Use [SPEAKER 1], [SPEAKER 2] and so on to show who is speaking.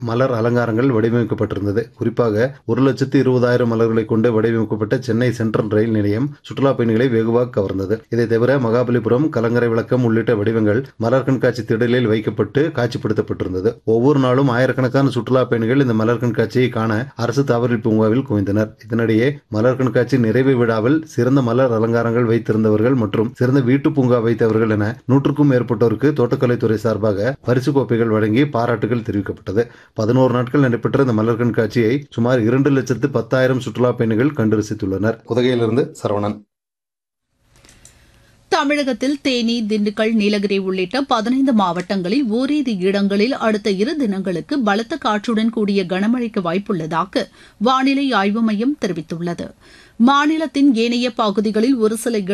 [SPEAKER 1] மலர் அலங்காரங்கள் வடிவமைக்கப்பட்டிருந்தது குறிப்பாக ஒரு லட்சத்து இருபதாயிரம் மலர்களை கொண்டு வடிவமைக்கப்பட்ட சென்னை சென்ட்ரல் ரயில் நிலையம் சுற்றுலா பயணிகளை வெகுவாக கவர்ந்தது இதை தவிர மகாபலிபுரம் கலங்கரை விளக்கம் உள்ளிட்ட வடிவங்கள் மலர் கண்காட்சி திடலில் வைக்கப்பட்டு காட்சிப்படுத்தப்பட்டிருந்தது ஒவ்வொரு நாளும் ஆயிரக்கணக்கான சுற்றுலா பயணிகள் இந்த மலர் கண்காட்சியை காண அரசு தாவரல் பூங்காவில் குவிந்தனர் இதனிடையே மலர் கண்காட்சி நிறைவு விழாவில் சிறந்த மலர் அலங்காரங்கள் வைத்திருந்தவர்கள் மற்றும் சிறந்த வீட்டு பூங்கா வைத்தவர்கள் என நூற்றுக்கும் மேற்பட்டோருக்கு தோட்டக்கலைத்துறை சார்பாக பரிசு கோப்பைகள் வழங்கி பாராட்டுகள் தெரிவிக்கப்பட்டது பதினோரு நாட்கள் நடைபெற்ற இந்த மலர் கண்காட்சியை சுமார் இரண்டு லட்சத்து பத்தாயிரம் சுற்றுலா பயணிகள் கண்டு ரசித்துள்ளனர் உதகையிலிருந்து சரவணன்
[SPEAKER 2] தமிழகத்தில் தேனி திண்டுக்கல் நீலகிரி உள்ளிட்ட பதினைந்து மாவட்டங்களில் ஓரிரு இடங்களில் அடுத்த இரு தினங்களுக்கு பலத்த காற்றுடன் கூடிய கனமழைக்கு வாய்ப்புள்ளதாக வானிலை ஆய்வு மையம் தெரிவித்துள்ளது மாநிலத்தின் ஏனைய பகுதிகளில் ஒரு சில